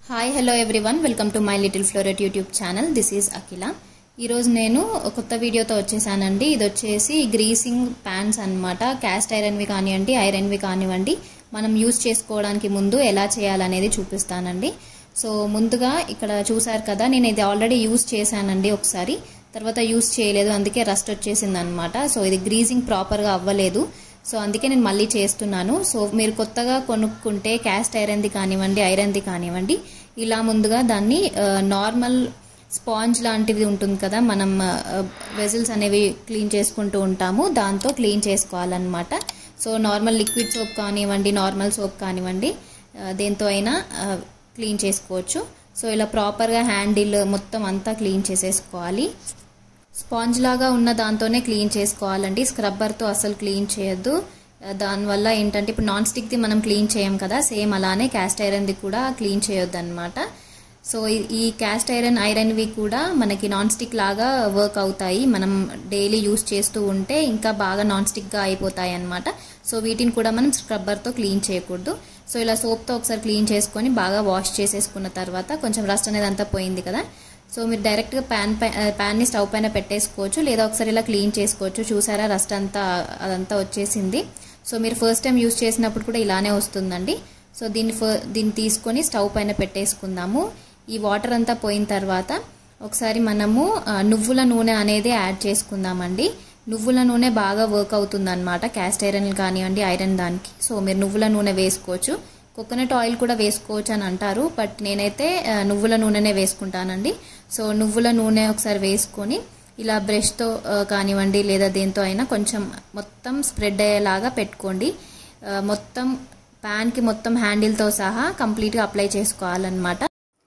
hi hello everyone welcome to my little floret YouTube channel this is Akhila ఈరోజు నేను కొత్త వీడియోతో వచ్చేసానండి ఇది వచ్చేసి గ్రీసింగ్ ప్యాన్స్ అన్నమాట క్యాస్ట్ ఐరన్వి కానివ్వండి ఐరన్వి కానివ్వండి మనం యూజ్ చేసుకోవడానికి ముందు ఎలా చేయాలనేది చూపిస్తానండి సో ముందుగా ఇక్కడ చూసారు కదా నేను ఇది ఆల్రెడీ యూజ్ చేశానండి ఒకసారి తర్వాత యూజ్ చేయలేదు అందుకే రస్ట్ వచ్చేసింది అనమాట సో ఇది గ్రీజింగ్ ప్రాపర్గా అవ్వలేదు సో అందుకే నేను మళ్ళీ చేస్తున్నాను సో మీరు కొత్తగా కొనుక్కుంటే క్యాస్ట్ ఐరన్ది కానివ్వండి ఐరన్ది కానివ్వండి ఇలా ముందుగా దాన్ని నార్మల్ స్పాంజ్ లాంటిది ఉంటుంది కదా మనం వెజిల్స్ అనేవి క్లీన్ చేసుకుంటూ ఉంటాము దాంతో క్లీన్ చేసుకోవాలన్నమాట సో నార్మల్ లిక్విడ్ సోప్ కానివ్వండి నార్మల్ సోప్ కానివ్వండి దేంతో అయినా క్లీన్ చేసుకోవచ్చు సో ఇలా ప్రాపర్గా హ్యాండిల్ మొత్తం అంతా క్లీన్ చేసేసుకోవాలి స్పాంజ్ లాగా ఉన్న దాంతోనే క్లీన్ చేసుకోవాలండి స్క్రబ్బర్తో అసలు క్లీన్ చేయొద్దు దానివల్ల ఏంటంటే ఇప్పుడు నాన్ స్టిక్ది మనం క్లీన్ చేయం కదా సేమ్ అలానే క్యాస్ట్ ఐరన్ది కూడా క్లీన్ చేయొద్దు అనమాట సో ఈ క్యాస్ట్ ఐరన్ ఐరన్వి కూడా మనకి నాన్ స్టిక్ లాగా వర్క్ అవుతాయి మనం డైలీ యూస్ చేస్తూ ఉంటే ఇంకా బాగా నాన్ స్టిక్గా అయిపోతాయి అనమాట సో వీటిని కూడా మనం స్క్రబ్బర్తో క్లీన్ చేయకూడదు సో ఇలా సోప్తో ఒకసారి క్లీన్ చేసుకొని బాగా వాష్ చేసేసుకున్న తర్వాత కొంచెం రస్ట్ అనేది అంతా పోయింది కదా సో మీరు డైరెక్ట్గా ప్యాన్ ప్యాన్ని స్టవ్ పైన పెట్టేసుకోవచ్చు లేదా ఒకసారి ఇలా క్లీన్ చేసుకోవచ్చు చూసారా రస్ట్ అంతా అదంతా వచ్చేసింది సో మీరు ఫస్ట్ టైం యూస్ చేసినప్పుడు కూడా ఇలానే వస్తుందండి సో దీన్ని దీన్ని తీసుకొని స్టవ్ పైన పెట్టేసుకుందాము ఈ వాటర్ అంతా పోయిన తర్వాత ఒకసారి మనము నువ్వుల నూనె అనేది యాడ్ చేసుకుందామండి నువ్వుల నూనె బాగా వర్క్ అవుతుంది అనమాట క్యాస్ట్ ఐరన్ కానివ్వండి ఐరన్ దానికి సో మీరు నువ్వుల నూనె వేసుకోవచ్చు కోకోనట్ ఆయిల్ కూడా వేసుకోవచ్చు అని అంటారు బట్ నేనైతే నువ్వుల నూనెనే వేసుకుంటానండి సో నువ్వుల నూనె ఒకసారి వేసుకొని ఇలా బ్రష్తో కానివ్వండి లేదా దేంతో అయినా కొంచెం మొత్తం స్ప్రెడ్ అయ్యేలాగా పెట్టుకోండి మొత్తం ప్యాన్కి మొత్తం హ్యాండిల్తో సహా కంప్లీట్గా అప్లై చేసుకోవాలన్నమాట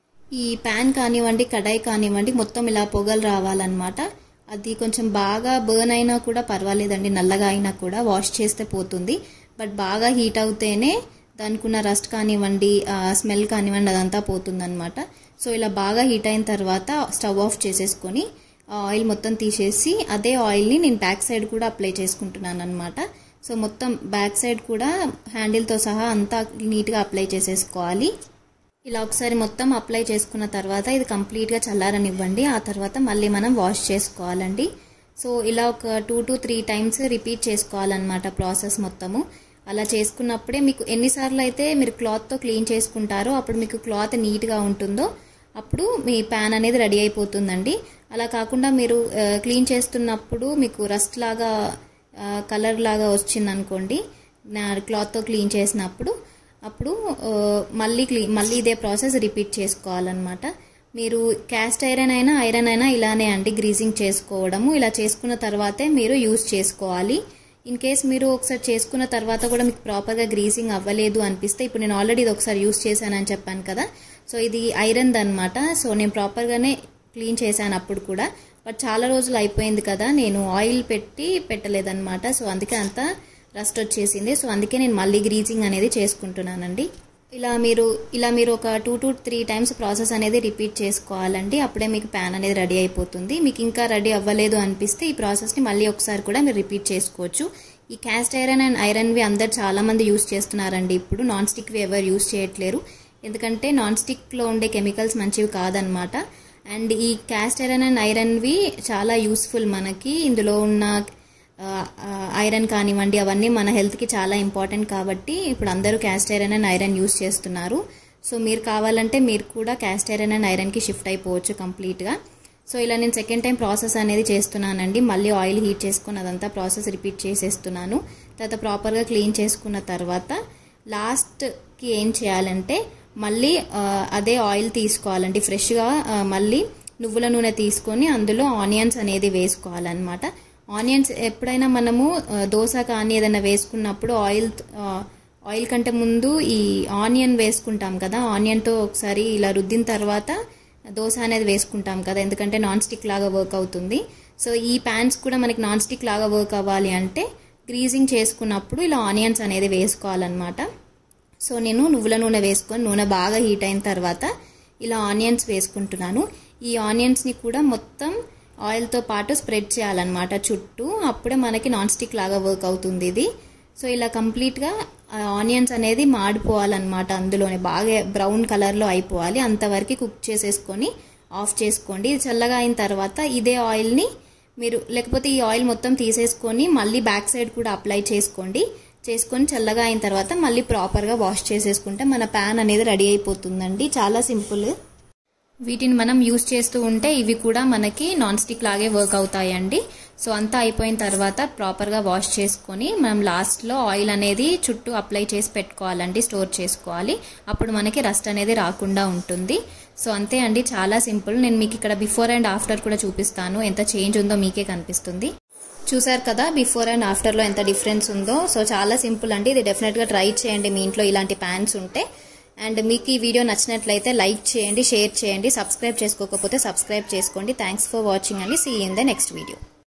ఈ ప్యాన్ కానివ్వండి కడాయి కానివ్వండి మొత్తం ఇలా పొగలు రావాలన్నమాట అది కొంచెం బాగా బర్న్ అయినా కూడా పర్వాలేదండి నల్లగా అయినా కూడా వాష్ చేస్తే పోతుంది బట్ బాగా హీట్ అవుతేనే దానికి ఉన్న రస్ట్ కానివ్వండి స్మెల్ కానివ్వండి అదంతా పోతుందన్నమాట సో ఇలా బాగా హీట్ అయిన తర్వాత స్టవ్ ఆఫ్ చేసేసుకొని ఆయిల్ మొత్తం తీసేసి అదే ఆయిల్ని నేను బ్యాక్ సైడ్ కూడా అప్లై చేసుకుంటున్నాను అనమాట సో మొత్తం బ్యాక్ సైడ్ కూడా హ్యాండిల్తో సహా అంతా నీట్గా అప్లై చేసేసుకోవాలి ఇలా ఒకసారి మొత్తం అప్లై చేసుకున్న తర్వాత ఇది కంప్లీట్గా చల్లారనివ్వండి ఆ తర్వాత మళ్ళీ మనం వాష్ చేసుకోవాలండి సో ఇలా ఒక two to three times repeat చేసుకోవాలన్నమాట ప్రాసెస్ మొత్తము అలా చేసుకున్నప్పుడే మీకు ఎన్నిసార్లు అయితే మీరు క్లాత్తో క్లీన్ చేసుకుంటారో అప్పుడు మీకు క్లాత్ నీట్గా ఉంటుందో అప్పుడు మీ ప్యాన్ అనేది రెడీ అయిపోతుందండి అలా కాకుండా మీరు క్లీన్ చేస్తున్నప్పుడు మీకు రస్ట్ లాగా కలర్ లాగా వచ్చిందనుకోండి నా క్లాత్తో క్లీన్ చేసినప్పుడు అప్పుడు మళ్ళీ క్లీ మళ్ళీ ఇదే ప్రాసెస్ రిపీట్ చేసుకోవాలన్నమాట మీరు క్యాస్ట్ ఐరన్ అయినా ఐరన్ అయినా ఇలానే అండి గ్రీజింగ్ చేసుకోవడము ఇలా చేసుకున్న తర్వాతే మీరు యూజ్ చేసుకోవాలి ఇన్ కేస్ మీరు ఒకసారి చేసుకున్న తర్వాత కూడా మీకు ప్రాపర్గా గ్రీజింగ్ అవ్వలేదు అనిపిస్తే ఇప్పుడు నేను ఆల్రెడీ ఇది ఒకసారి యూస్ చేశానని చెప్పాను కదా సో ఇది ఐరన్ అనమాట సో నేను ప్రాపర్గానే క్లీన్ చేశాను అప్పుడు కూడా బట్ చాలా రోజులు అయిపోయింది కదా నేను ఆయిల్ పెట్టి పెట్టలేదన్నమాట సో అందుకే అంతా రస్ట్ వచ్చేసింది సో అందుకే నేను మళ్ళీ గ్రీజింగ్ అనేది చేసుకుంటున్నానండి ఇలా మీరు ఇలా మీరు ఒక two to three times process అనేది రిపీట్ చేసుకోవాలండి అప్పుడే మీకు ప్యాన్ అనేది రెడీ అయిపోతుంది మీకు ఇంకా రెడీ అవ్వలేదు అనిపిస్తే ఈ ప్రాసెస్ని మళ్ళీ ఒకసారి కూడా మీరు రిపీట్ చేసుకోవచ్చు ఈ క్యాస్ట్ ఐరన్ అండ్ ఐరన్వి అందరు చాలామంది యూస్ చేస్తున్నారండి ఇప్పుడు నాన్ స్టిక్వి ఎవరు యూస్ చేయట్లేరు ఎందుకంటే నాన్ స్టిక్లో ఉండే కెమికల్స్ మంచివి కాదనమాట అండ్ ఈ క్యాస్ట్ ఐరన్ అండ్ ఐరన్వి చాలా యూస్ఫుల్ మనకి ఇందులో ఉన్న ఐరన్ కానివ్వండి అవన్నీ మన హెల్త్కి చాలా ఇంపార్టెంట్ కాబట్టి ఇప్పుడు అందరూ cast iron and iron use చేస్తున్నారు సో మీరు కావాలంటే మీరు కూడా క్యాస్ట్ ఐరన్ అండ్ ఐరన్కి షిఫ్ట్ అయిపోవచ్చు కంప్లీట్గా సో ఇలా నేను సెకండ్ టైం ప్రాసెస్ అనేది చేస్తున్నానండి మళ్ళీ ఆయిల్ హీట్ చేసుకుని అదంతా ప్రాసెస్ రిపీట్ చేసేస్తున్నాను తర్వాత ప్రాపర్గా క్లీన్ చేసుకున్న తర్వాత లాస్ట్కి ఏం చేయాలంటే మళ్ళీ అదే ఆయిల్ తీసుకోవాలండి ఫ్రెష్గా మళ్ళీ నువ్వుల నూనె తీసుకొని అందులో ఆనియన్స్ అనేది వేసుకోవాలన్నమాట ఆనియన్స్ ఎప్పుడైనా మనము దోశ కానీ ఏదైనా వేసుకున్నప్పుడు ఆయిల్ ఆయిల్ కంటే ముందు ఈ ఆనియన్ వేసుకుంటాం కదా ఆనియన్తో ఒకసారి ఇలా రుద్దిన తర్వాత దోశ అనేది వేసుకుంటాం కదా ఎందుకంటే నాన్ స్టిక్ లాగా వర్క్ అవుతుంది సో ఈ ప్యాన్స్ కూడా మనకి నాన్ స్టిక్ లాగా వర్క్ అవ్వాలి అంటే గ్రీజింగ్ చేసుకున్నప్పుడు ఇలా ఆనియన్స్ అనేది వేసుకోవాలన్నమాట సో నేను నువ్వుల నూనె వేసుకొని నూనె బాగా హీట్ అయిన తర్వాత ఇలా ఆనియన్స్ వేసుకుంటున్నాను ఈ ఆనియన్స్ని కూడా మొత్తం ఆయిల్తో పాటు స్ప్రెడ్ చేయాలన్నమాట చుట్టూ అప్పుడే మనకి నాన్ స్టిక్ లాగా వర్క్ అవుతుంది ఇది సో ఇలా కంప్లీట్గా ఆనియన్స్ అనేది మాడిపోవాలన్నమాట అందులోనే బాగా బ్రౌన్ కలర్లో అయిపోవాలి అంతవరకు కుక్ చేసేసుకొని ఆఫ్ చేసుకోండి ఇది చల్లగా అయిన తర్వాత ఇదే ఆయిల్ని మీరు లేకపోతే ఈ ఆయిల్ మొత్తం తీసేసుకొని మళ్ళీ బ్యాక్ సైడ్ కూడా అప్లై చేసుకోండి చేసుకొని చల్లగా అయిన తర్వాత మళ్ళీ ప్రాపర్గా వాష్ చేసేసుకుంటే మన ప్యాన్ అనేది రెడీ అయిపోతుందండి చాలా సింపుల్ వీటిని మనం యూస్ చేస్తూ ఉంటే ఇవి కూడా మనకి నాన్ స్టిక్ లాగే వర్క్ అవుతాయండి సో అంతా అయిపోయిన తర్వాత ప్రాపర్గా వాష్ చేసుకొని మనం లాస్ట్లో ఆయిల్ అనేది చుట్టూ అప్లై చేసి పెట్టుకోవాలండి స్టోర్ చేసుకోవాలి అప్పుడు మనకి రస్ట్ అనేది రాకుండా ఉంటుంది సో అంతే అండి చాలా సింపుల్ నేను మీకు ఇక్కడ బిఫోర్ అండ్ ఆఫ్టర్ కూడా చూపిస్తాను ఎంత చేంజ్ ఉందో మీకే కనిపిస్తుంది చూసారు కదా బిఫోర్ అండ్ ఆఫ్టర్లో ఎంత డిఫరెన్స్ ఉందో సో చాలా సింపుల్ అండి ఇది డెఫినెట్గా ట్రై చేయండి మీ ఇంట్లో ఇలాంటి ప్యాన్స్ ఉంటే అండ్ మీకు ఈ వీడియో నచ్చినట్లయితే లైక్ చేయండి షేర్ చేయండి సబ్స్క్రైబ్ చేసుకోకపోతే సబ్స్క్రైబ్ చేసుకోండి థ్యాంక్స్ ఫర్ వాచింగ్ అండి see in the next video